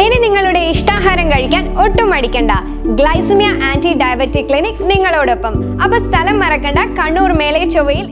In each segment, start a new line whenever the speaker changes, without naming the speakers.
ഇനി നിങ്ങളുടെ ഇഷ്ടാഹാരം കഴിക്കാൻ ഒട്ടും മടിക്കണ്ട ഗ്ലൈസിമിയ ആന്റി ഡയബറ്റിക് ക്ലിനിക് നിങ്ങളോടൊപ്പം അപ്പൊ സ്ഥലം മറക്കണ്ട കണ്ണൂർ മേലെ ചൊവ്വയിൽ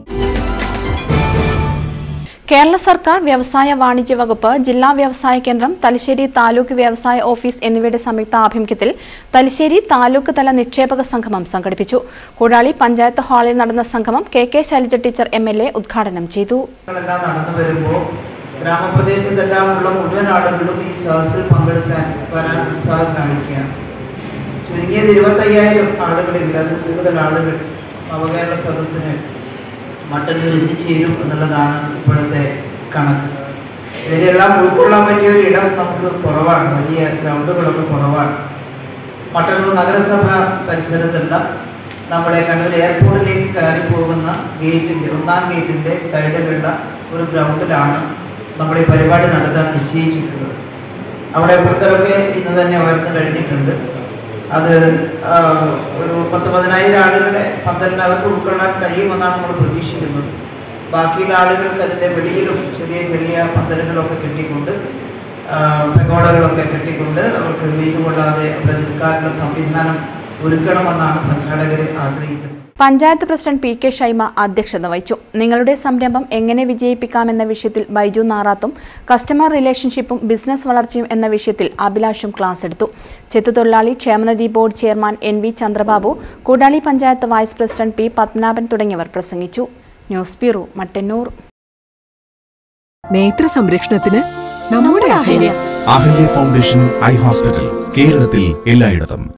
കേരള സർക്കാർ വ്യവസായ വാണിജ്യ വകുപ്പ് ജില്ലാ വ്യവസായ കേന്ദ്രം തലശ്ശേരി താലൂക്ക് വ്യവസായ ഓഫീസ് എന്നിവയുടെ സംയുക്ത ആഭിമുഖ്യത്തിൽ തലശ്ശേരി താലൂക്ക് തല നിക്ഷേപക സംഗമം സംഘടിപ്പിച്ചു കൂടാളി പഞ്ചായത്ത് ഹാളിൽ നടന്ന സംഗമം K K Shailaja teacher M L A ഉദ്ഘാടനം ചെയ്തു
എല്ലാം നടന്നു വരുമ്പോൾ ഗ്രാമപ്രദേശത്തെല്ലാം ഉള്ള മുഴുവൻ ആളുകളും ഈ സദസ്സിൽ പങ്കെടുക്കാൻ വരാൻ ഉത്സാഹം കാണിക്കുകയാണ് ചുരുങ്ങിയത് ഇരുപത്തയ്യായിരം ആളുകളില്ല അത് കൂടുതൽ ആളുകൾ നവകേരള സദസ്സിന് മട്ടന്നൂർ എത്തിച്ചേരും എന്നുള്ളതാണ് ഇപ്പോഴത്തെ കണക്ക് ഇവരെല്ലാം ഉൾക്കൊള്ളാൻ പറ്റിയ ഒരു ഇടം നമുക്ക് കുറവാണ് വലിയ ഗ്രൗണ്ടുകളൊക്കെ കുറവാണ് മട്ടന്നൂർ നഗരസഭ പരിസരത്തുള്ള നമ്മുടെ കണ്ണൂർ എയർപോർട്ടിലേക്ക് കയറി പോകുന്ന ഗേറ്റിൻ്റെ ഒന്നാം ഗേറ്റിൻ്റെ സൈഡിലുള്ള ഒരു ഗ്രൗണ്ടിലാണ് നമ്മൾ ഈ പരിപാടി നടത്താൻ നിശ്ചയിച്ചിട്ടുള്ളത് അവിടെ വൃദ്ധരൊക്കെ ഇന്ന് തന്നെ ഉയർന്നു കഴിഞ്ഞിട്ടുണ്ട് അത് ആ, ഒരു പത്ത് പതിനായിരം ആളുകളെ പന്തലിനകത്ത് ഉൾക്കൊള്ളാൻ കഴിയുമെന്നാണ് നമ്മൾ പ്രതീക്ഷിക്കുന്നത് ബാക്കിയുള്ള ആളുകൾക്ക് അതിൻ്റെ വെളിയിലും ചെറിയ ചെറിയ പന്തലുകളൊക്കെ കെട്ടിക്കൊണ്ട് ആ, പെഗോഡകളൊക്കെ കെട്ടിക്കൊണ്ട് അവർക്ക് വെയിൽ കൊള്ളാതെ അവിടെ നിൽക്കാനുള്ള സംവിധാനം ഒരുക്കണമെന്നാണ് സംഘാടകർ ആഗ്രഹിക്കുന്നത്
panchayat president P K Shaima അധ്യക്ഷത വഹിച്ചു നിങ്ങളുടെ സംരംഭം എങ്ങനെ വിജയിപ്പിക്കാമെന്ന വിഷയത്തിൽ ബൈജു നാറാത്തും കസ്റ്റമർ റിലേഷൻഷിപ്പും ബിസിനസ് വളർച്ചയും എന്ന വിഷയത്തിൽ അഭിലാഷും ക്ലാസ് എടുത്തു ചെത്തുതൊഴിലാളി ക്ഷേമനിധി board chairman N V Chandrababu Koodali panchayat vice president P Padmanabhan തുടങ്ങിയവർ പ്രസംഗിച്ചു ന്യൂസ് ബ്യൂറോ മട്ടന്നൂർ
നേത്ര സംരക്ഷണത്തിന് നമ്മുടെ Ahalya
Ahalya foundation eye hospital കേരളത്തിൽ എല്ലായിടത്തും